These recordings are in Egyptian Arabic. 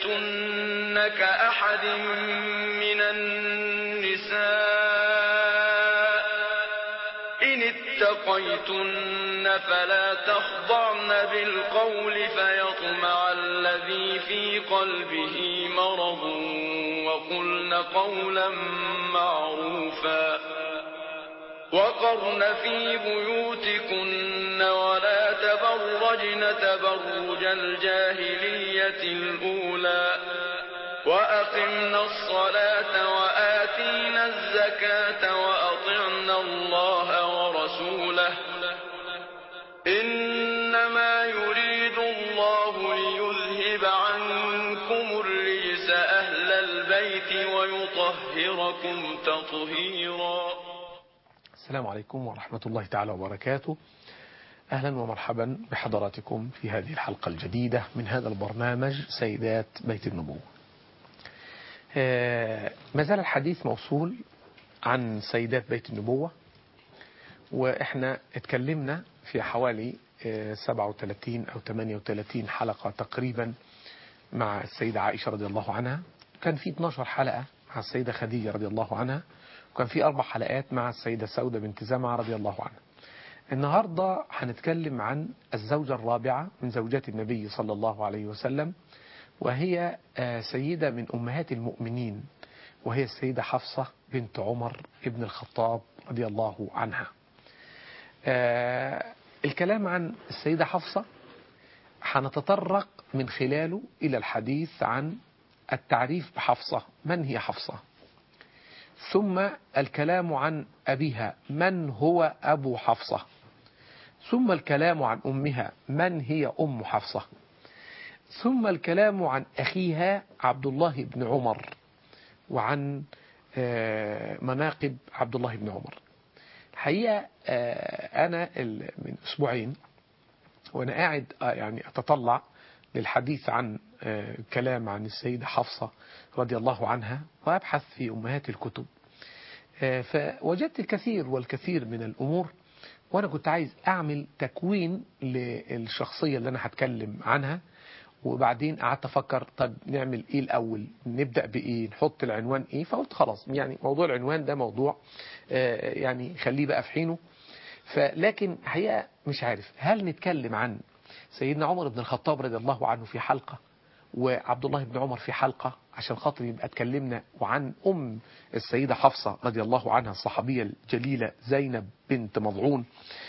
اتقيتن كأحد من النساء إن اتقيتن فلا تخضعن بالقول فيطمع الذي في قلبه مرض وقلن قولا معروفا وقرن في بيوتكن ولا تبرجن تبرج الجاهلية الأولى وأقمنا الصلاة وآتينا الزكاة وأطعنا الله ورسوله إنما يريد الله ليذهب عنكم الرجس أهل البيت ويطهركم تطهيرا السلام عليكم ورحمة الله تعالى وبركاته أهلا ومرحبا بحضراتكم في هذه الحلقة الجديدة من هذا البرنامج سيدات بيت النبوة ما زال الحديث موصول عن سيدات بيت النبوة وإحنا اتكلمنا في حوالي 37 أو 38 حلقة تقريبا مع السيدة عائشة رضي الله عنها كان في 12 حلقة مع السيدة خديجة رضي الله عنها وكان في أربع حلقات مع السيدة سودة بنت زمعة رضي الله عنها النهاردة هنتكلم عن الزوجة الرابعة من زوجات النبي صلى الله عليه وسلم وهي سيدة من أمهات المؤمنين وهي السيدة حفصة بنت عمر ابن الخطاب رضي الله عنها الكلام عن السيدة حفصة هنتطرق من خلاله إلى الحديث عن التعريف بحفصة من هي حفصة ثم الكلام عن أبيها من هو أبو حفصة ثم الكلام عن أمها من هي أم حفصة ثم الكلام عن أخيها عبد الله بن عمر وعن مناقب عبد الله بن عمر الحقيقة أنا من أسبوعين وأنا قاعد يعني أتطلع للحديث عن كلام عن السيدة حفصة رضي الله عنها وأبحث في أمهات الكتب فوجدت الكثير والكثير من الأمور وأنا كنت عايز أعمل تكوين للشخصية اللي أنا هتكلم عنها وبعدين قعدت أفكر طب نعمل إيه الأول نبدأ بإيه نحط العنوان إيه فقلت خلاص يعني موضوع العنوان ده موضوع يعني خليه بقى في حينه فلكن حقيقة مش عارف هل نتكلم عن سيدنا عمر بن الخطاب رضي الله عنه في حلقة وعبد الله بن عمر في حلقة عشان خاطر يبقى اتكلمنا وعن أم السيدة حفصة رضي الله عنها الصحابية الجليلة زينب بنت مضعون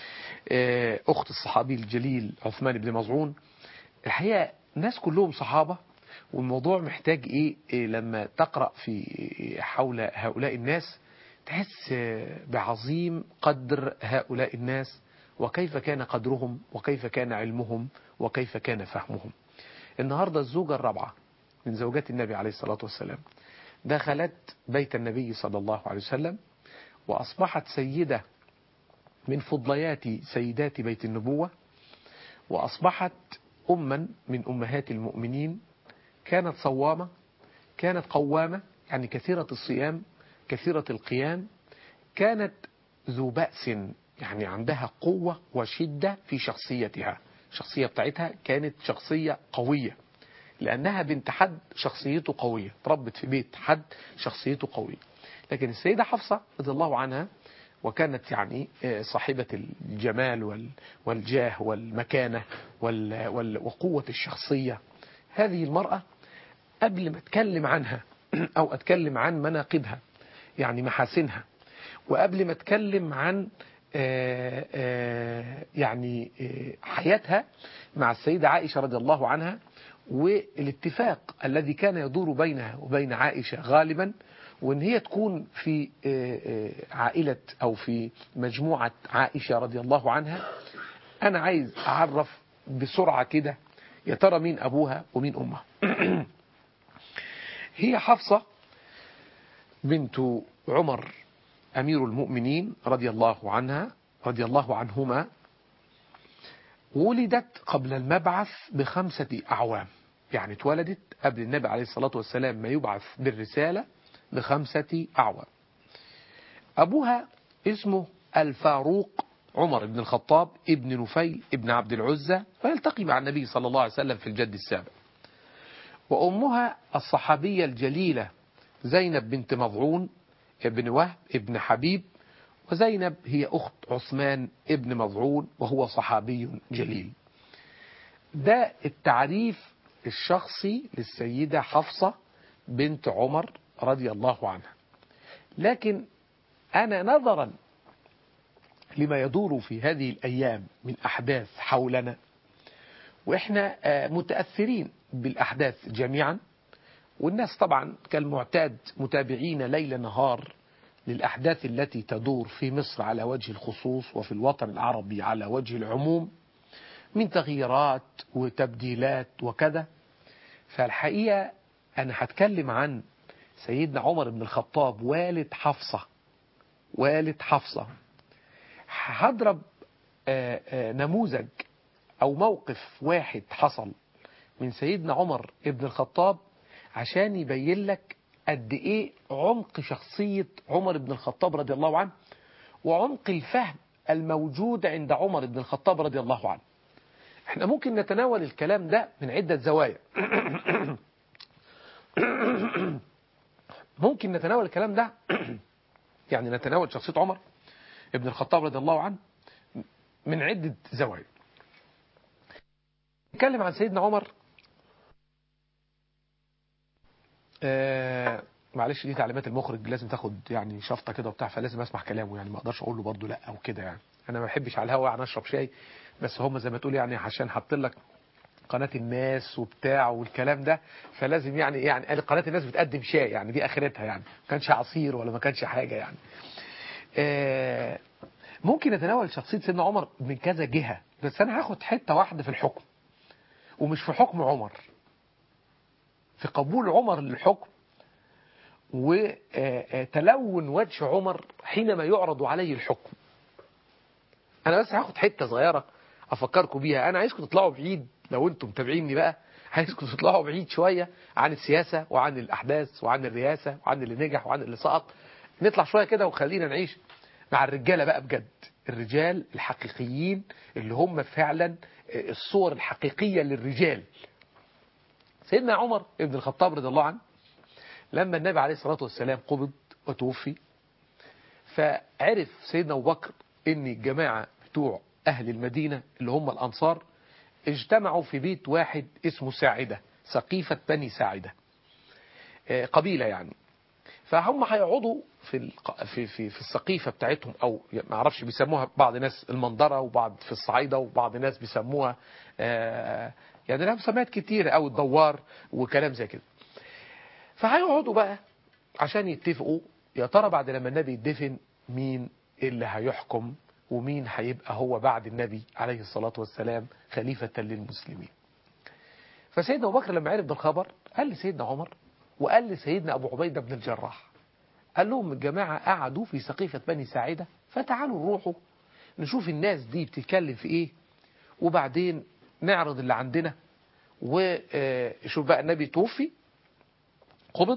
أخت الصحابي الجليل عثمان بن مضعون الحقيقة ناس كلهم صحابة والموضوع محتاج إيه, إيه لما تقرأ في حول هؤلاء الناس تحس بعظيم قدر هؤلاء الناس وكيف كان قدرهم وكيف كان علمهم وكيف كان فهمهم النهاردة الزوجة الرابعة من زوجات النبي عليه الصلاة والسلام دخلت بيت النبي صلى الله عليه وسلم وأصبحت سيدة من فضليات سيدات بيت النبوة وأصبحت أما من أمهات المؤمنين كانت صوامة كانت قوامة يعني كثيرة الصيام كثيرة القيام كانت ذو بأس يعني عندها قوة وشدة في شخصيتها الشخصية بتاعتها كانت شخصية قوية لأنها بنت حد شخصيته قوية تربت في بيت حد شخصيته قوية لكن السيدة حفصة رضي الله عنها وكانت يعني صاحبة الجمال والجاه والمكانة وقوة الشخصية هذه المرأة قبل ما اتكلم عنها أو أتكلم عن مناقبها يعني محاسنها وقبل ما اتكلم عن آآ آآ يعني حياتها مع السيدة عائشة رضي الله عنها والاتفاق الذي كان يدور بينها وبين عائشة غالبا وان هي تكون في عائلة او في مجموعة عائشة رضي الله عنها انا عايز اعرف بسرعة كده يا ترى مين ابوها ومين امها هي حفصة بنت عمر أمير المؤمنين رضي الله عنها رضي الله عنهما ولدت قبل المبعث بخمسة أعوام يعني اتولدت قبل النبي عليه الصلاة والسلام ما يبعث بالرسالة بخمسة أعوام أبوها اسمه الفاروق عمر بن الخطاب ابن نفيل ابن عبد العزة ويلتقي مع النبي صلى الله عليه وسلم في الجد السابع وأمها الصحابية الجليلة زينب بنت مضعون ابن وهب ابن حبيب وزينب هي أخت عثمان ابن مضعون وهو صحابي جليل ده التعريف الشخصي للسيدة حفصة بنت عمر رضي الله عنها لكن أنا نظرا لما يدور في هذه الأيام من أحداث حولنا وإحنا متأثرين بالأحداث جميعا والناس طبعا كالمعتاد متابعين ليل نهار للأحداث التي تدور في مصر على وجه الخصوص وفي الوطن العربي على وجه العموم من تغييرات وتبديلات وكذا فالحقيقة أنا هتكلم عن سيدنا عمر بن الخطاب والد حفصة والد حفصة هضرب نموذج أو موقف واحد حصل من سيدنا عمر بن الخطاب عشان يبين لك قد إيه عمق شخصية عمر بن الخطاب رضي الله عنه وعمق الفهم الموجود عند عمر بن الخطاب رضي الله عنه احنا ممكن نتناول الكلام ده من عدة زوايا ممكن نتناول الكلام ده يعني نتناول شخصية عمر ابن الخطاب رضي الله عنه من عدة زوايا نتكلم عن سيدنا عمر آه معلش دي تعليمات المخرج لازم تاخد يعني شفطه كده وبتاع فلازم اسمع كلامه يعني ما اقدرش اقول له برضه لا او كده يعني انا ما بحبش على الهوا يعني اشرب شاي بس هم زي ما تقول يعني عشان حاط لك قناة الناس وبتاع والكلام ده فلازم يعني يعني قناة الناس بتقدم شاي يعني دي اخرتها يعني ما كانش عصير ولا ما كانش حاجة يعني آه ممكن نتناول شخصية سيدنا عمر من كذا جهة بس انا هاخد حتة واحدة في الحكم ومش في حكم عمر في قبول عمر للحكم وتلون وجه عمر حينما يعرض عليه الحكم انا بس هاخد حتة صغيرة افكركم بيها انا عايزكم تطلعوا بعيد لو انتم متابعيني بقى عايزكم تطلعوا بعيد شوية عن السياسة وعن الاحداث وعن الرئاسة وعن اللي نجح وعن اللي سقط نطلع شوية كده وخلينا نعيش مع الرجالة بقى بجد الرجال الحقيقيين اللي هم فعلا الصور الحقيقية للرجال سيدنا عمر ابن الخطاب رضي الله عنه لما النبي عليه الصلاة والسلام قبض وتوفي فعرف سيدنا أبو بكر ان الجماعة بتوع أهل المدينة اللي هم الأنصار اجتمعوا في بيت واحد اسمه ساعدة سقيفة بني ساعدة قبيلة يعني فهم هيقعدوا في الق... في في في السقيفه بتاعتهم او ما اعرفش بيسموها بعض ناس المنظره وبعض في الصعيده وبعض ناس بيسموها آه يعني لها مسميات كتيره او الدوار وكلام زي كده فهيقعدوا بقى عشان يتفقوا يا ترى بعد لما النبي يدفن مين اللي هيحكم ومين هيبقى هو بعد النبي عليه الصلاة والسلام خليفة للمسلمين فسيدنا أبو بكر لما عرف بالخبر قال لسيدنا عمر وقال لسيدنا أبو عبيدة بن الجراح قال لهم الجماعة قعدوا في سقيفة بني ساعدة فتعالوا نروحوا نشوف الناس دي بتتكلم في ايه وبعدين نعرض اللي عندنا وشوف بقى النبي توفي قبض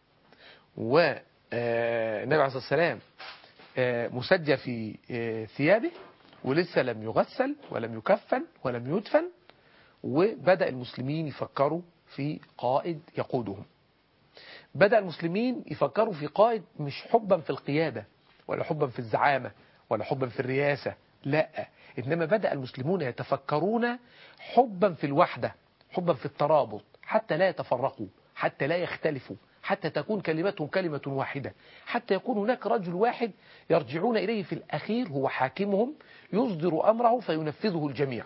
والنبي عليه الصلاة والسلام مسجى في ثيابه ولسه لم يغسل ولم يكفن ولم يدفن وبدأ المسلمين يفكروا في قائد يقودهم بدأ المسلمين يفكروا في قائد مش حبا في القيادة ولا حبا في الزعامة ولا حبا في الرياسة لا إنما بدأ المسلمون يتفكرون حبا في الوحدة حبا في الترابط حتى لا يتفرقوا حتى لا يختلفوا حتى تكون كلمتهم كلمة واحدة حتى يكون هناك رجل واحد يرجعون إليه في الأخير هو حاكمهم يصدر أمره فينفذه الجميع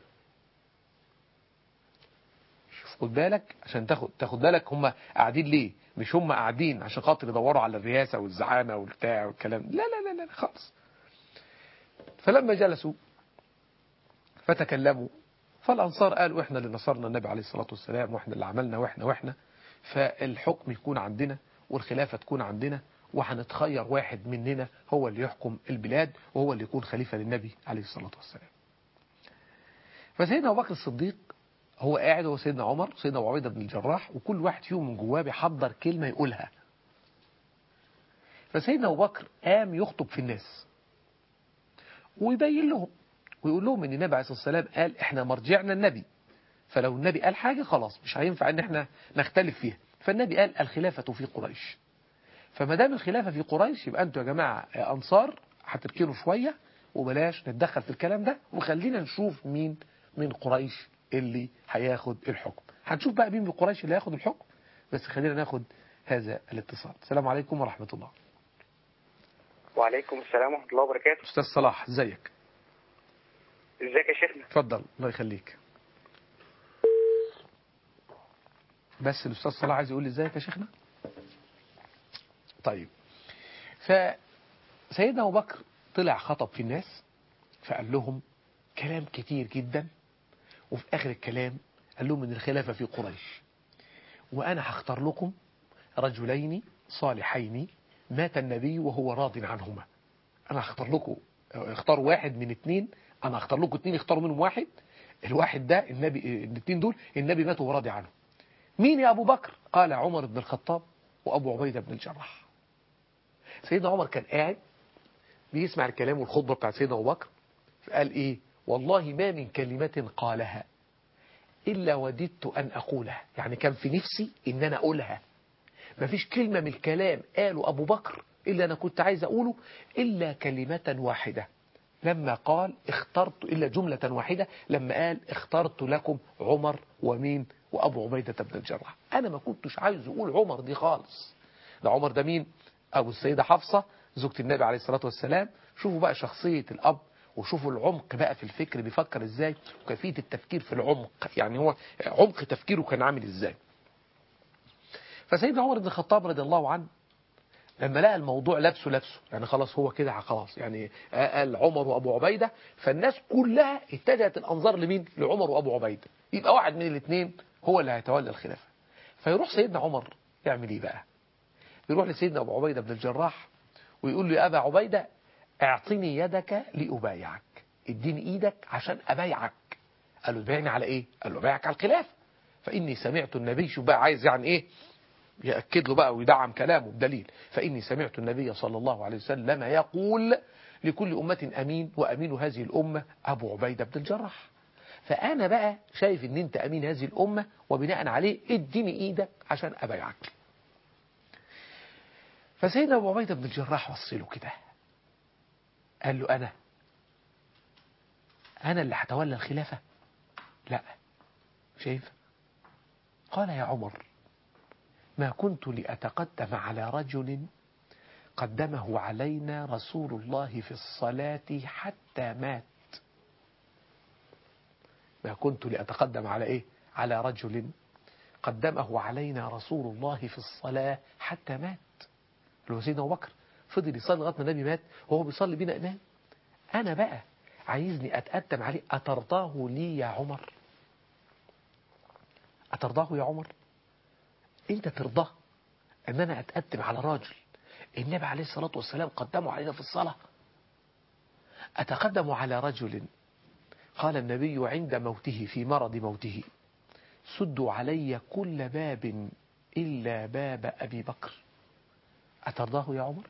شوف خد بالك عشان تاخد تاخد بالك هم قاعدين ليه مش هم قاعدين عشان خاطر يدوروا على الرئاسة والزعامة والبتاع والكلام لا لا لا لا خالص فلما جلسوا فتكلموا فالأنصار قالوا إحنا اللي نصرنا النبي عليه الصلاة والسلام وإحنا اللي عملنا وإحنا وإحنا فالحكم يكون عندنا والخلافة تكون عندنا وهنتخير واحد مننا هو اللي يحكم البلاد وهو اللي يكون خليفة للنبي عليه الصلاة والسلام فسيدنا أبو بكر الصديق هو قاعد هو سيدنا عمر سيدنا أبو عبيدة بن الجراح وكل واحد فيهم من جواه بيحضر كلمة يقولها فسيدنا أبو بكر قام يخطب في الناس ويبين لهم ويقول لهم ان النبي عليه الصلاة والسلام قال احنا مرجعنا النبي فلو النبي قال حاجة خلاص مش هينفع ان احنا نختلف فيها فالنبي قال الخلافة في قريش فما دام الخلافة في قريش يبقى انتوا يا جماعة يا انصار هتركنوا شوية وبلاش نتدخل في الكلام ده وخلينا نشوف مين من قريش اللي هياخد الحكم هنشوف بقى مين من قريش اللي هياخد الحكم بس خلينا ناخد هذا الاتصال السلام عليكم ورحمة الله وعليكم السلام ورحمة الله وبركاته أستاذ صلاح ازيك ازيك يا شيخنا اتفضل الله يخليك بس الأستاذ صلاح عايز يقول لي ازيك يا شيخنا طيب فسيدنا أبو بكر طلع خطب في الناس فقال لهم كلام كتير جدا وفي آخر الكلام قال لهم ان الخلافة في قريش وأنا هختار لكم رجلين صالحين مات النبي وهو راض عنهما أنا هختار لكم اختار واحد من اتنين أنا هختار لكم اتنين اختاروا منهم واحد الواحد ده النبي الاتنين دول النبي مات وهو راضي عنه مين يا أبو بكر قال عمر بن الخطاب وأبو عبيدة بن الجراح سيدنا عمر كان قاعد بيسمع الكلام والخطبة بتاعت سيدنا أبو بكر فقال إيه والله ما من كلمة قالها إلا وددت أن أقولها يعني كان في نفسي إن أنا أقولها ما فيش كلمة من الكلام قاله أبو بكر إلا أنا كنت عايز أقوله إلا كلمة واحدة لما قال اخترت إلا جملة واحدة لما قال اخترت لكم عمر ومين وأبو عبيدة بن الجراح أنا ما كنتش عايز أقول عمر دي خالص ده عمر ده مين أبو السيدة حفصة زوجة النبي عليه الصلاة والسلام شوفوا بقى شخصية الأب وشوفوا العمق بقى في الفكر بيفكر ازاي وكيفية التفكير في العمق يعني هو عمق تفكيره كان عامل ازاي فسيدنا عمر بن الخطاب رضي الله عنه لما لقى الموضوع لبسه لبسه يعني خلاص هو كده خلاص يعني قال عمر وابو عبيدة فالناس كلها اتجهت الانظار لمين لعمر وابو عبيدة يبقى واحد من الاثنين هو اللي هيتولى الخلافة فيروح سيدنا عمر يعمل ايه بقى يروح لسيدنا ابو عبيدة بن الجراح ويقول له يا ابا عبيدة اعطني يدك لأبايعك اديني ايدك عشان ابايعك قال له تبايعني على ايه قال له ابايعك على الخلاف فاني سمعت النبي شو بقى عايز يعني ايه يأكد له بقى ويدعم كلامه بدليل فإني سمعت النبي صلى الله عليه وسلم يقول لكل أمة أمين وأمين هذه الأمة أبو عبيدة بن الجراح فأنا بقى شايف إن أنت أمين هذه الأمة وبناء عليه اديني إيدك عشان أبايعك فسيدنا أبو عبيدة بن الجراح وصله كده قال له أنا أنا اللي هتولى الخلافة لا شايف قال يا عمر ما كنت لأتقدم على رجل قدمه علينا رسول الله في الصلاة حتى مات ما كنت لأتقدم على إيه على رجل قدمه علينا رسول الله في الصلاة حتى مات اللي هو سيدنا أبو بكر فضل يصلي لغايه ما النبي مات وهو بيصلي بينا إمام أنا بقى عايزني أتقدم عليه أترضاه لي يا عمر أترضاه يا عمر انت ترضاه ان انا اتقدم على راجل النبي عليه الصلاة والسلام قدمه علينا في الصلاة اتقدم على رجل قال النبي عند موته في مرض موته سدوا علي كل باب إلا باب أبي بكر أترضاه يا عمر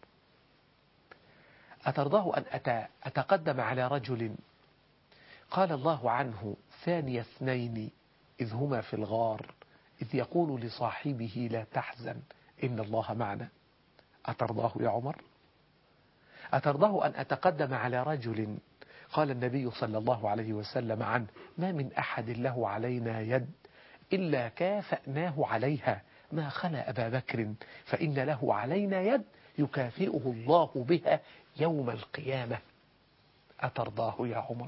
أترضاه أن أتقدم على رجل قال الله عنه ثاني اثنين إذ هما في الغار إذ يقول لصاحبه لا تحزن إن الله معنا أترضاه يا عمر أترضاه أن أتقدم على رجل قال النبي صلى الله عليه وسلم عنه ما من أحد له علينا يد إلا كافأناه عليها ما خلا أبا بكر فإن له علينا يد يكافئه الله بها يوم القيامة أترضاه يا عمر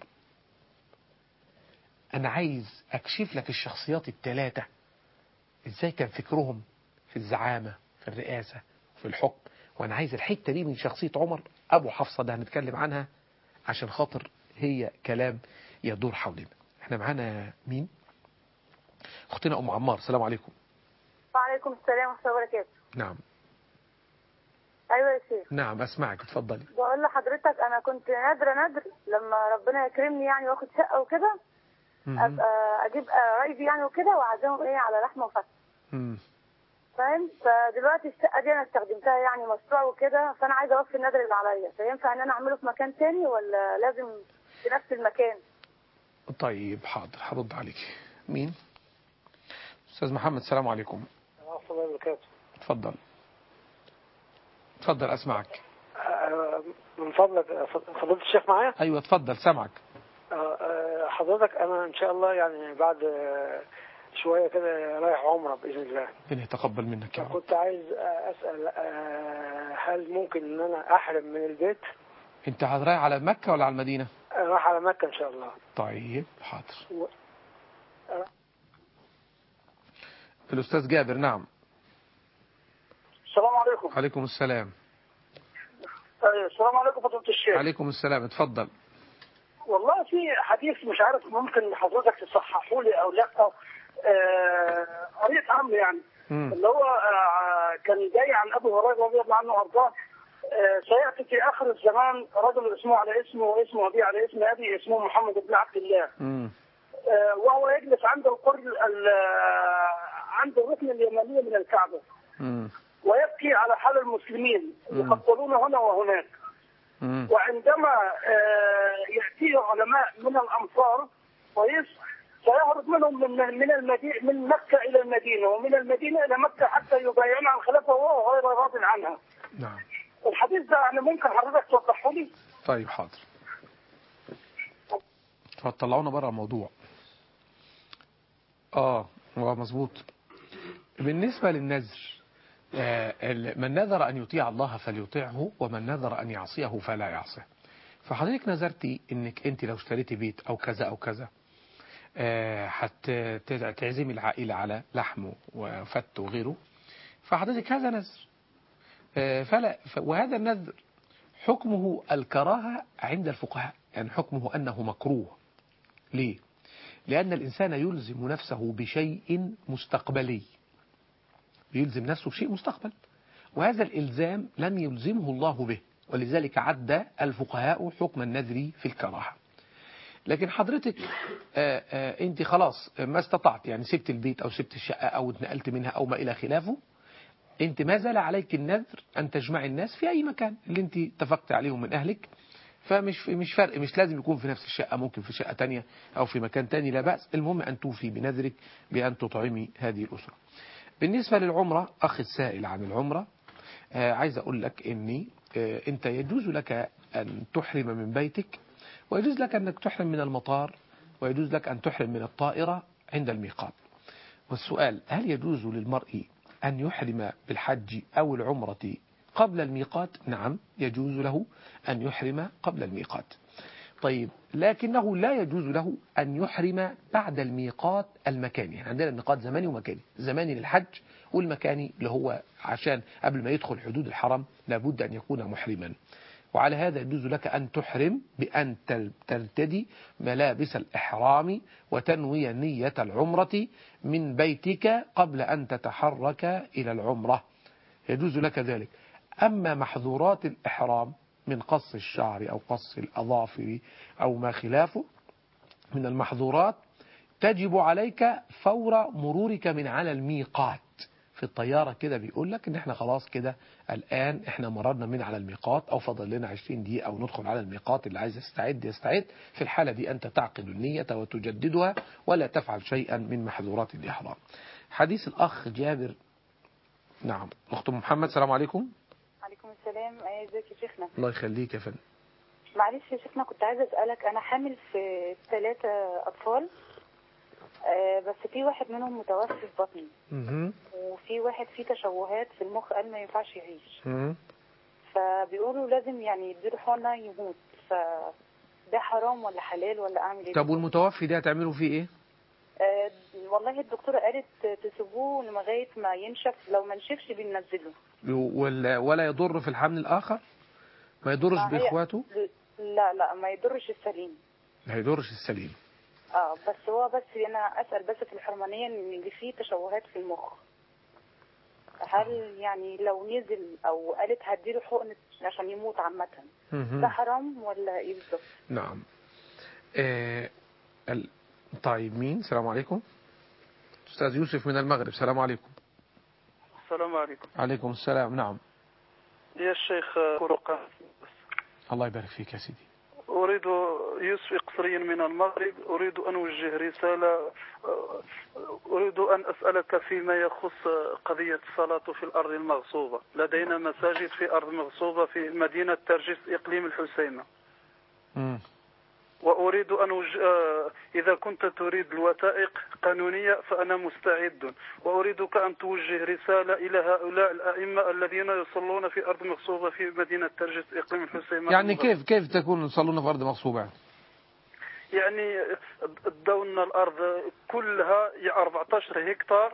أنا عايز أكشف لك الشخصيات الثلاثة ازاي كان فكرهم في الزعامة في الرئاسة في الحكم وانا عايز الحتة دي من شخصية عمر ابو حفصة ده هنتكلم عنها عشان خاطر هي كلام يدور حولنا احنا معانا مين اختنا ام عمار السلام عليكم وعليكم السلام ورحمة الله وبركاته نعم ايوه يا شيخ نعم اسمعك اتفضلي بقول لحضرتك انا كنت نادرة نادر لما ربنا يكرمني يعني واخد شقة وكده مم. ابقى اجيب قرايبي يعني وكده واعزمهم ايه على لحمة وفتة مم. فاهم فدلوقتي الشقة دي انا استخدمتها يعني مشروع وكده فانا عايزة اوفي النادر اللي عليا فينفع ان انا اعمله في مكان تاني ولا لازم في نفس المكان طيب حاضر هرد عليك مين أستاذ محمد السلام عليكم ورحمة الله وبركاته اتفضل اتفضل أسمعك آه، من فضلك آه، فضيلة الشيخ معايا أيوة اتفضل سامعك آه، آه، حضرتك أنا إن شاء الله يعني بعد آه، شوية كده رايح عمرة بإذن الله ربنا يتقبل منك يا رب كنت عايز آه، أسأل آه، هل ممكن إن أنا أحرم من البيت أنت رايح على مكة ولا على المدينة آه، رايح على مكة إن شاء الله طيب حاضر و- الأستاذ جابر نعم السلام عليكم عليكم السلام أيوة، السلام عليكم فضيلة الشيخ عليكم السلام اتفضل والله في حديث مش عارف ممكن حضرتك تصححه لي او لا آه، قريت عنه يعني مم. اللي هو آه، كان جاي عن ابو هريره رضي الله عنه وارضاه آه، سياتي في اخر الزمان رجل اسمه على اسمه واسمه ابي على اسم ابي اسمه محمد بن عبد الله مم. آه، وهو يجلس عند القرن ال- آه، عند الركن اليماني من الكعبه مم. ويبكي على حال المسلمين مم. يقتلون هنا وهناك مم. وعندما آه، يأتيه علماء من الأمصار كويس سيهرب منهم من من المدينة من مكة إلى المدينة ومن المدينة إلى مكة حتى يبايعون على الخلافة وهو غير راض عنها. نعم الحديث ده يعني ممكن حضرتك توضحه لي؟ طيب حاضر فطلعونا بره الموضوع اه هو مظبوط بالنسبة للنذر آه، ال- من نذر أن يطيع الله فليطيعه ومن نذر أن يعصيه فلا يعصيه فحضرتك نذرتي انك انت لو اشتريتي بيت او كذا او كذا هتعزمي العائلة على لحم وفت وغيره فحضرتك هذا نذر آه، فلا ف- وهذا النذر حكمه الكراهة عند الفقهاء يعني حكمه أنه مكروه ليه؟ لأن الإنسان يلزم نفسه بشيء مستقبلي يلزم نفسه بشيء مستقبل وهذا الإلزام لم يلزمه الله به ولذلك عد الفقهاء حكم النذر في الكراهة لكن حضرتك آه، آه، انت خلاص ما استطعت يعني سبت البيت او سبت الشقة او اتنقلت منها او ما الى خلافه انت ما زال عليك النذر ان تجمع الناس في اي مكان اللي انت اتفقت عليهم من اهلك فمش مش فرق مش لازم يكون في نفس الشقة ممكن في شقة تانية او في مكان تاني لا بأس المهم ان توفي بنذرك بان تطعمي هذه الاسرة بالنسبة للعمرة اخ السائل عن العمرة آه عايز اقول لك اني آه انت يجوز لك ان تحرم من بيتك ويجوز لك انك تحرم من المطار ويجوز لك ان تحرم من الطائرة عند الميقات والسؤال هل يجوز للمرء أن يحرم بالحج أو العمرة قبل الميقات نعم يجوز له أن يحرم قبل الميقات طيب لكنه لا يجوز له أن يحرم بعد الميقات المكاني يعني عندنا الميقات زماني ومكاني زماني للحج والمكاني اللي هو عشان قبل ما يدخل حدود الحرم لابد أن يكون محرما وعلى هذا يجوز لك أن تحرم بأن تل- ترتدي ملابس الإحرام وتنوي نية العمرة من بيتك قبل أن تتحرك إلى العمرة يجوز لك ذلك أما محظورات الإحرام من قص الشعر أو قص الأظافر أو ما خلافه من المحظورات تجب عليك فور مرورك من على الميقات في الطيارة كده بيقول لك ان احنا خلاص كده الآن احنا مررنا من على الميقات او فضل لنا 20 دقيقة او ندخل على الميقات اللي عايز يستعد يستعد في الحالة دي انت تعقد النية وتجددها ولا تفعل شيئا من محظورات الإحرام حديث الأخ جابر نعم أخت محمد السلام عليكم عليكم السلام ايه ازيك يا شيخنا الله يخليك يا فندم معلش يا شيخنا كنت عايزه اسالك انا حامل في ثلاثه اطفال آه بس في واحد منهم متوفي في بطني مهم. وفي واحد فيه تشوهات في المخ قال ما ينفعش يعيش مهم. فبيقولوا لازم يعني يديله حقنه يموت ف ده حرام ولا حلال ولا اعمل ايه طب والمتوفي ده هتعملوا فيه ايه آه والله الدكتوره قالت تسيبوه لغايه ما ينشف لو ما نشفش بننزله ولا ولا يضر في الحمل الآخر ما يضرش ما هي- بإخواته لا لا ما يضرش السليم ما يضرش السليم اه بس هو بس انا اسال بس في الحرمانيه ان اللي فيه تشوهات في المخ هل يعني لو نزل او قالت هديله حقن عشان يموت عامه مهم. ده حرام ولا ايه بالظبط؟ نعم آه ال... طيب مين السلام عليكم أستاذ يوسف من المغرب السلام عليكم السلام عليكم عليكم السلام نعم يا الشيخ فرقان الله يبارك فيك يا سيدي أريد يوسف قصري من المغرب أريد أن أوجه رسالة أريد أن أسألك فيما يخص قضية الصلاة في الأرض المغصوبة لدينا مساجد في أرض مغصوبة في مدينة ترجيس إقليم الحسيمة مم. وأريد أن أوج... آه، إذا كنت تريد الوثائق قانونية فأنا مستعد وأريدك أن توجه رسالة إلى هؤلاء الأئمة الذين يصلون في أرض مغصوبة في مدينة ترجيس إقليم الحسيمة يعني كيف كيف تكون يصلون في أرض مغصوبة يعني؟ يعني ادونا الارض كلها هي 14 هكتار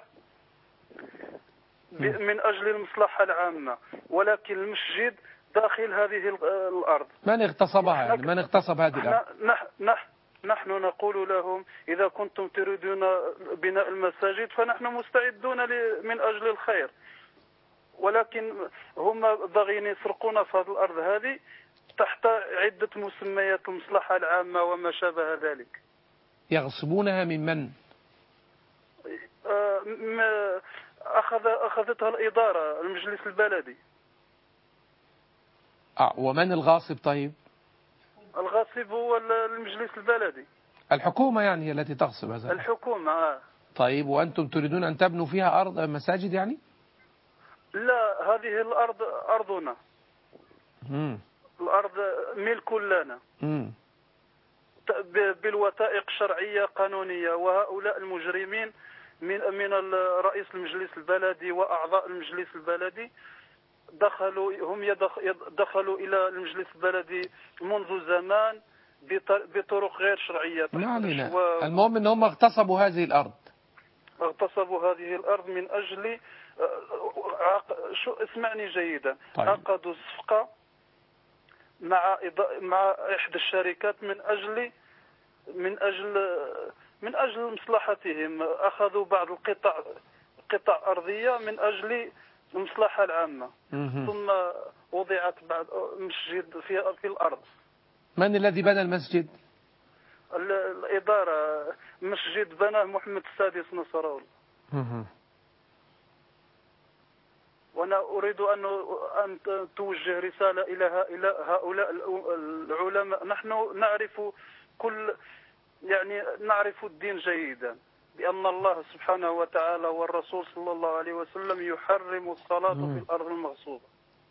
ب- من اجل المصلحه العامه ولكن المسجد داخل هذه ال- الارض من اغتصبها يعني من اغتصب هذه الأرض نحن نح نح نحن نقول لهم اذا كنتم تريدون بناء المساجد فنحن مستعدون ل- من اجل الخير ولكن هم باغيين يسرقون في هذه الارض هذه تحت عده مسميات المصلحه العامه وما شابه ذلك يغصبونها من من آه، م- أخذ أخذتها الإدارة المجلس البلدي آه ومن الغاصب طيب الغاصب هو ال- المجلس البلدي الحكومة يعني هي التي تغصب هذا الحكومة آه. طيب وأنتم تريدون أن تبنوا فيها أرض مساجد يعني لا هذه الأرض أرضنا مم. الأرض ملك لنا مم. ت- ب- بالوثائق شرعية قانونية وهؤلاء المجرمين من من ال- رئيس المجلس البلدي وأعضاء المجلس البلدي دخلوا هم يدخ- يد- دخلوا إلى المجلس البلدي منذ زمان بط- بطرق غير شرعية ما علينا و- المهم ان هم اغتصبوا هذه الارض اغتصبوا هذه الأرض من أجل آه، عق- شو اسمعني جيدا طيب. عقدوا صفقة مع إض- مع إحدى الشركات من أجل من أجل من أجل مصلحتهم أخذوا بعض القطع قطع أرضية من أجل المصلحة العامة مهم. ثم وضعت بعض مسجد في في الأرض من الذي بنى المسجد ال- الإدارة مسجد بناه محمد السادس نصر الله مهم. وانا اريد ان ان توجه رساله الى هؤلاء هؤلاء العلماء نحن نعرف كل يعني نعرف الدين جيدا بان الله سبحانه وتعالى والرسول صلى الله عليه وسلم يحرم الصلاه مم. في الارض المغصوبه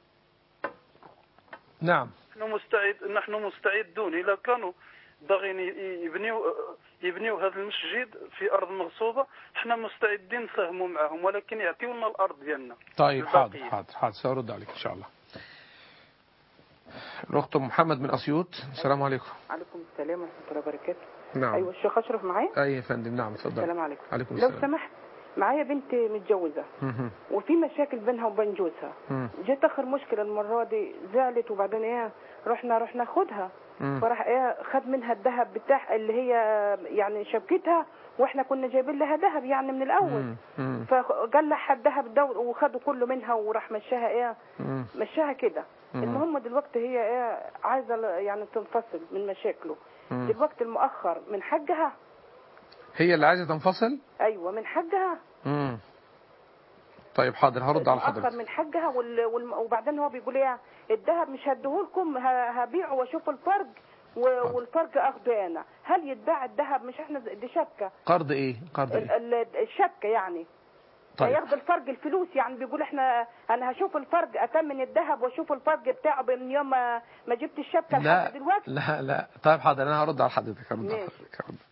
نعم نحن مستعد نحن مستعدون اذا كانوا باغيين يبنيو يبنيو هذا المسجد في ارض مغصوبه احنا مستعدين نساهموا معهم ولكن يعطيونا الارض ديالنا طيب حاضر الباقية. حاضر حاضر سأرد عليك إن شاء الله الأخت أم محمد من أسيوط السلام عليكم عليكم السلام ورحمة الله وبركاته نعم أيوة الشيخ أشرف معايا أي يا فندم نعم اتفضل السلام عليكم عليكم لو السلام سمحت معايا بنت متجوزة مهم. وفي مشاكل بينها وبين جوزها مم. جت آخر مشكلة المرة دي زعلت وبعدين إيه رحنا رحنا ناخدها مم. فراح إيه خد منها الذهب بتاع اللي هي يعني شبكتها واحنا كنا جايبين لها ذهب يعني من الأول مم. مم. فقلعها الذهب ده وخده كله منها وراح مشاها إيه مم. مشاها كده مم. المهم دلوقتي هي ايه عايزه يعني تنفصل من مشاكله مم. دلوقتي المؤخر من حقها هي اللي عايزة تنفصل ايوه من حقها مم. طيب حاضر هرد على المؤخر حضرتك من حقها وال... وال... وبعدين هو بيقول ايه الذهب مش هديهولكم ه... هبيعه واشوف الفرق و... والفرق اخده انا هل يتباع الذهب مش احنا دي شبكه قرض إيه قرض ال... إيه ال... الشبكه يعني طيب هياخد الفرق الفلوس يعني بيقول احنا انا هشوف الفرق اتمن الذهب واشوف الفرق بتاعه من يوم ما, ما جبت الشبكه لا لحد دلوقتي لا لا طيب حاضر أنا هرد على حضرتك هرد على ماشي. حضرتك هرد.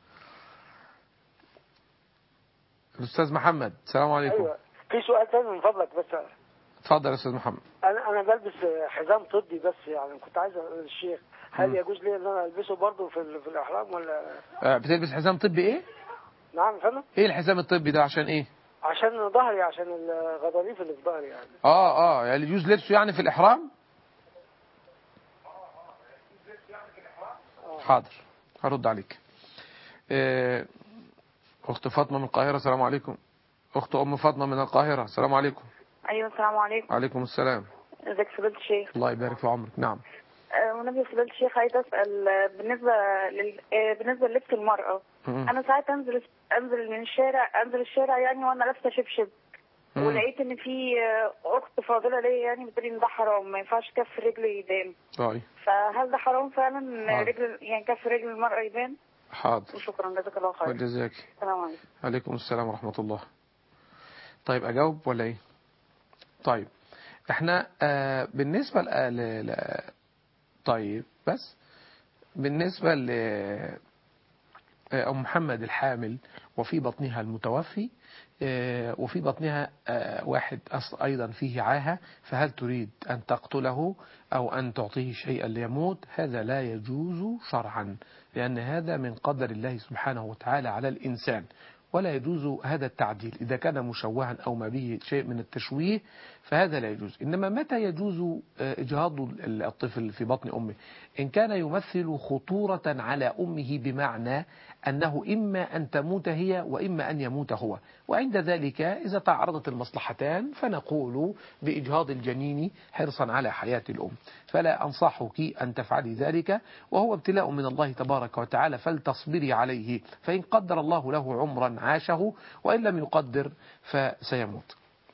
الأستاذ محمد السلام عليكم ايوه في سؤال تاني من فضلك بس اتفضل يا أستاذ محمد انا انا بلبس حزام طبي بس يعني كنت عايز اسال الشيخ هل مم. يجوز لي ان انا البسه برضه في ال- في الاحرام ولا آه، بتلبس حزام طبي إيه نعم يا فندم إيه الحزام الطبي ده عشان إيه عشان ظهري عشان الغضاريف اللي في ظهري يعني اه اه يعني يجوز لبسه يعني في الإحرام حاضر هرد عليك آه، أخت فاطمة من القاهرة السلام عليكم أخت أم فاطمة من القاهرة السلام عليكم ايوه السلام عليكم عليكم السلام ازيك فضيلة الشيخ الله يبارك في عمرك نعم آه، ونبي فضيلة الشيخ عايز اسال آه، بالنسبه لل... آه، بالنسبه للبس المراه مم. انا ساعات انزل انزل من الشارع انزل الشارع يعني وانا لابسه شبشب مم. ولقيت ان في آه، اخت فاضله ليا يعني بتقول ان ده حرام ما ينفعش كف الرجل يبان طيب فهل ده حرام فعلا إن حاضر. رجل يعني كف رجل المرأة يبان حاضر وشكرا جزاك الله خير وجزاك السلام عليكم عليكم السلام ورحمة الله طيب أجاوب ولا إيه طيب إحنا آه بالنسبة ل... ل... ل... طيب بس بالنسبة ل آه، أم محمد الحامل وفي بطنها المتوفي آه، وفي بطنها آه، واحد أص- أيضا فيه عاهة فهل تريد أن تقتله أو أن تعطيه شيئا ليموت هذا لا يجوز شرعا لأن هذا من قدر الله سبحانه وتعالى على الإنسان ولا يجوز هذا التعديل إذا كان مشوها أو ما به شيء من التشويه فهذا لا يجوز إنما متى يجوز آه، إجهاض الطفل في بطن أمه إن كان يمثل خطورة على أمه بمعنى أنه إما أن تموت هي وإما أن يموت هو وعند ذلك إذا تعارضت المصلحتان فنقول بإجهاض الجنين حرصا على حياة الأم فلا أنصحك أن تفعلي ذلك وهو ابتلاء من الله تبارك وتعالى فلتصبري عليه فإن قدر الله له عمرا عاشه وإن لم يقدر فسيموت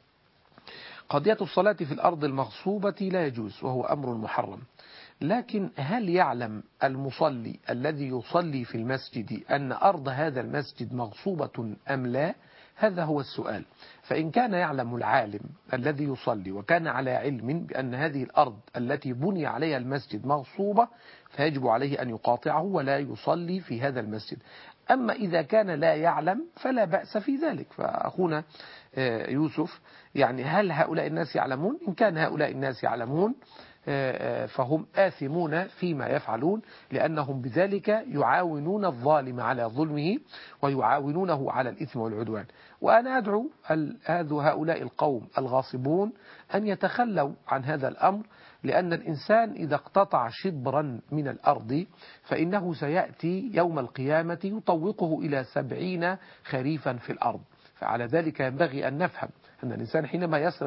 قضية الصلاة في الأرض المغصوبة لا يجوز وهو أمر محرم لكن هل يعلم المصلي الذي يصلي في المسجد أن أرض هذا المسجد مغصوبة أم لا هذا هو السؤال فإن كان يعلم العالم الذي يصلي وكان على علم بأن هذه الأرض التي بني عليها المسجد مغصوبة فيجب عليه أن يقاطعه ولا يصلي في هذا المسجد أما إذا كان لا يعلم فلا بأس في ذلك فأخونا آه، يوسف يعني هل هؤلاء الناس يعلمون إن كان هؤلاء الناس يعلمون آه، آه، فهم آثمون فيما يفعلون لأنهم بذلك يعاونون الظالم على ظلمه ويعاونونه على الإثم والعدوان وأنا أدعو ال- هذو- هؤلاء القوم الغاصبون أن يتخلوا عن هذا الأمر لأن الإنسان إذا اقتطع شبرا من الأرض فإنه سيأتي يوم القيامة يطوقه إلى سبعين خريفا في الأرض فعلى ذلك ينبغي أن نفهم أن الإنسان حينما يسرق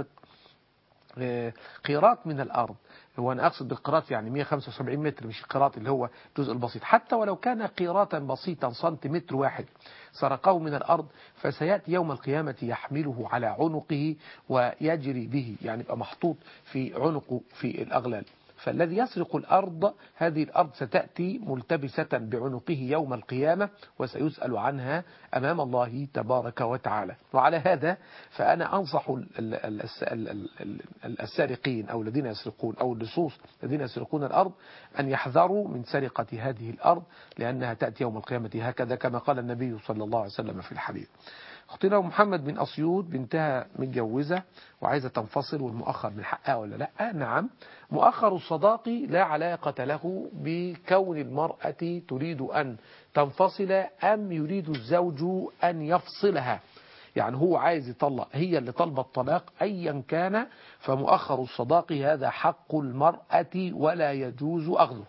آه، قيراط من الأرض هو أنا أقصد بالقيراط يعني 175 متر مش القيراط اللي هو الجزء البسيط حتى ولو كان قيراطا بسيطا سنتيمتر واحد سرقه من الأرض فسيأتي يوم القيامة يحمله على عنقه ويجري به يعني يبقى محطوط في عنقه في الأغلال فالذي يسرق الأرض هذه الأرض ستأتي ملتبسة بعنقه يوم القيامة وسيسأل عنها أمام الله تبارك وتعالى وعلى هذا فأنا أنصح ال- ال- ال- الس- ال- ال- ال- السارقين أو الذين يسرقون أو اللصوص الذين يسرقون الأرض أن يحذروا من سرقة هذه الأرض لأنها تأتي يوم القيامة هكذا كما قال النبي صلى الله عليه وسلم في الحديث اختنا محمد بن أسيوط بنتها متجوزة وعايزة تنفصل والمؤخر من حقها ولا لا نعم مؤخر الصداق لا علاقة له بكون المرأة تريد أن تنفصل أم يريد الزوج أن يفصلها يعني هو عايز يطلق هي اللي طلبت الطلاق أيا كان فمؤخر الصداق هذا حق المرأة ولا يجوز أخذه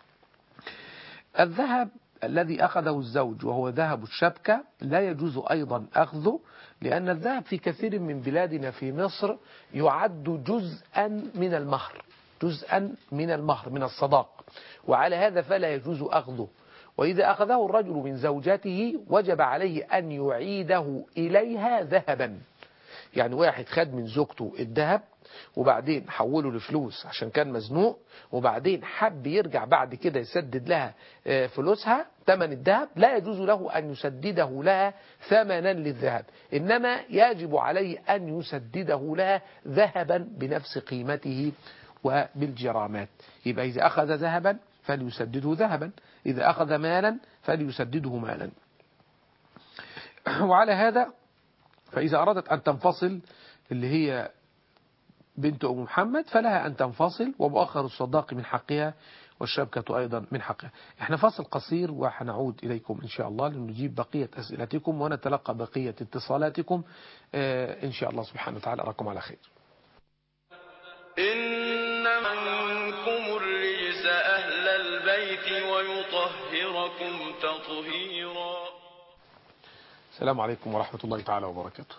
الذهب الذي أخذه الزوج وهو ذهب الشبكة لا يجوز أيضا أخذه لأن الذهب في كثير من بلادنا في مصر يعد جزءا من المهر جزءا من المهر من الصداق وعلى هذا فلا يجوز أخذه وإذا أخذه الرجل من زوجته وجب عليه أن يعيده إليها ذهبا يعني واحد خد من زوجته الذهب وبعدين حوله لفلوس عشان كان مزنوق وبعدين حب يرجع بعد كده يسدد لها آه، فلوسها ثمن الذهب لا يجوز له أن يسدده لها ثمنا للذهب إنما يجب عليه أن يسدده لها ذهبا بنفس قيمته وبالجرامات يبقى إذا أخذ ذهبا فليسدده ذهبا إذا أخذ مالا فليسدده مالا وعلى هذا فإذا أرادت أن تنفصل اللي هي بنت أم محمد فلها أن تنفصل ومؤخر الصداق من حقها والشبكة أيضا من حقها احنا فاصل قصير وحنعود إليكم إن شاء الله لنجيب بقية أسئلتكم ونتلقى بقية اتصالاتكم آه إن شاء الله سبحانه وتعالى أراكم على خير إن منكم الرجس أهل البيت ويطهركم تطهيرا السلام عليكم ورحمة الله تعالى وبركاته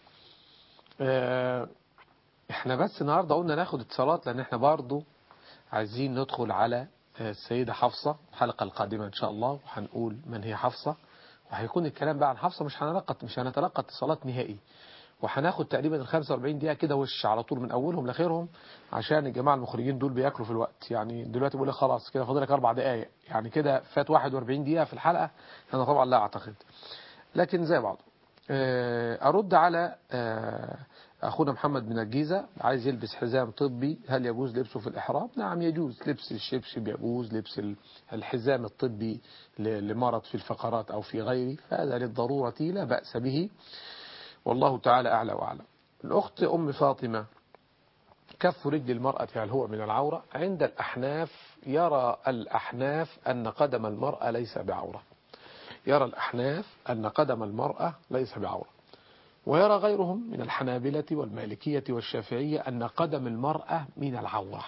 آه، احنا بس النهاردة قلنا ناخد اتصالات لان احنا برضو عايزين ندخل على آه، السيدة حفصة الحلقة القادمة ان شاء الله وهنقول من هي حفصة وهيكون الكلام بقى عن حفصة مش هنلقى مش هنتلقى اتصالات نهائي وهناخد تقريبا ال 45 دقيقة كده وش على طول من أولهم لآخرهم عشان الجماعة المخرجين دول بياكلوا في الوقت يعني دلوقتي بيقول لك خلاص كده فاضل لك أربع دقايق يعني كده فات 41 دقيقة في الحلقة أنا طبعا لا أعتقد لكن زي بعض آه، أرد على آه، أخونا محمد من الجيزة عايز يلبس حزام طبي هل يجوز لبسه في الإحرام نعم يجوز لبس الشبشب يجوز لبس ال- الحزام الطبي ل- لمرض في الفقرات أو في غيره فهذا للضرورة لا بأس به والله تعالى أعلى وأعلم الأخت أم فاطمة كف رجل المرأة هل هو من العورة عند الأحناف يرى الأحناف أن قدم المرأة ليس بعورة يرى الأحناف أن قدم المرأة ليس بعورة ويرى غيرهم من الحنابلة والمالكية والشافعية أن قدم المرأة من العورة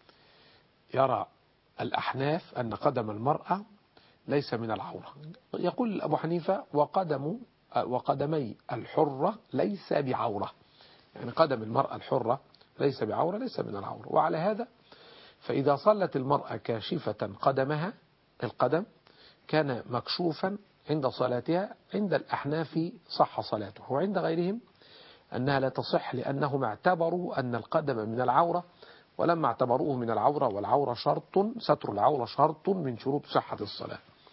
يرى الأحناف أن قدم المرأة ليس من العورة يقول أبو حنيفة وقدم وقدمي الحرة ليس بعورة يعني قدم المرأة الحرة ليس بعورة ليس من العورة وعلى هذا فإذا صلت المرأة كاشفة قدمها القدم كان مكشوفا عند صلاتها عند الأحناف صح صلاته وعند غيرهم أنها لا تصح لأنهم اعتبروا أن القدم من العورة ولما اعتبروه من العورة والعورة شرط ستر العورة شرط من شروط صحة الصلاة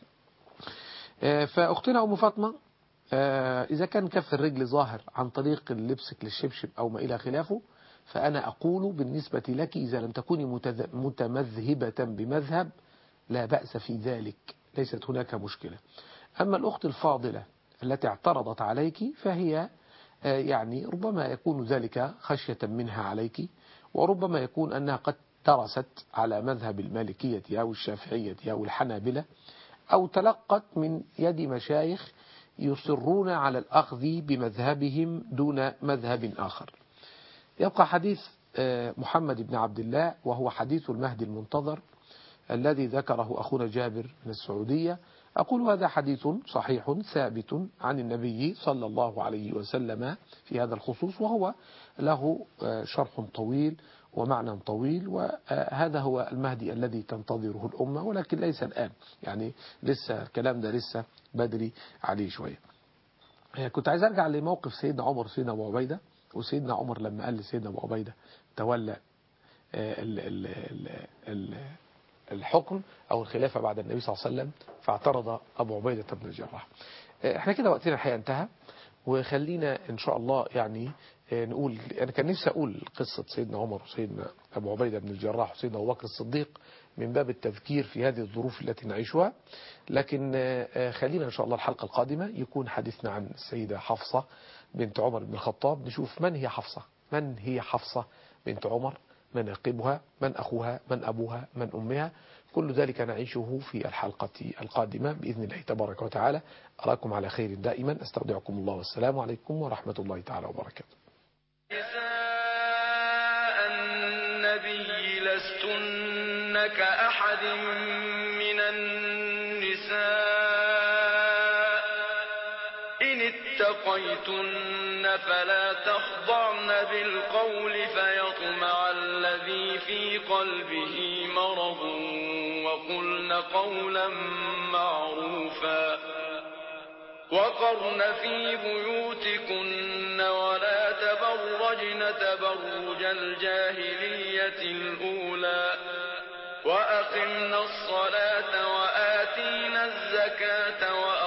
آه، فأختنا أم فاطمة آه، إذا كان كف الرجل ظاهر عن طريق لبسك للشبشب أو ما إلى خلافه فأنا أقول بالنسبة لك إذا لم تكوني متذ- متمذهبة بمذهب لا بأس في ذلك ليست هناك مشكلة أما الأخت الفاضلة التي اعترضت عليك فهي آه، يعني ربما يكون ذلك خشية منها عليك وربما يكون أنها قد درست على مذهب المالكية أو الشافعية أو الحنابلة أو تلقت من يد مشايخ يصرون على الأخذ بمذهبهم دون مذهب آخر يبقى حديث آه، محمد بن عبد الله وهو حديث المهدي المنتظر الذي ذكره أخونا جابر من السعودية أقول هذا حديث صحيح ثابت عن النبي صلى الله عليه وسلم في هذا الخصوص وهو له آه، شرح طويل ومعنى طويل وهذا هو المهدي الذي تنتظره الأمة ولكن ليس الآن يعني لسه الكلام ده لسه بدري عليه شوية آه، كنت عايز أرجع لموقف سيدنا عمر سيدنا أبو عبيدة وسيدنا عمر لما قال لسيدنا أبو عبيدة تولى آه، ال ال ال ال الحكم أو الخلافة بعد النبي صلى الله عليه وسلم فاعترض أبو عبيدة بن الجراح آه، احنا كده وقتنا الحقيقة انتهى وخلينا إن شاء الله يعني آه، نقول أنا كان نفسي أقول قصة سيدنا عمر وسيدنا أبو عبيدة بن الجراح وسيدنا أبو بكر الصديق من باب التذكير في هذه الظروف التي نعيشها لكن آه، آه، خلينا إن شاء الله الحلقة القادمة يكون حديثنا عن السيدة حفصة بنت عمر بن الخطاب نشوف من هي حفصة من هي حفصة بنت عمر مناقبها من أخوها من أبوها من أمها كل ذلك نعيشه في الحلقة القادمة بإذن الله تبارك وتعالى أراكم على خير دائما أستودعكم الله والسلام عليكم ورحمة الله تعالى وبركاته نساء النبي لستن كأحد من النساء إن اتقيتن فلا تخضعن بالقول فيطمع الذي في قلبه مرض وقلن قولا معروفا وقرن في بيوتكن ولا تبرجن تبرج الجاهلية الأولى وأقمنا الصلاة وآتينا الزكاة وأطعنا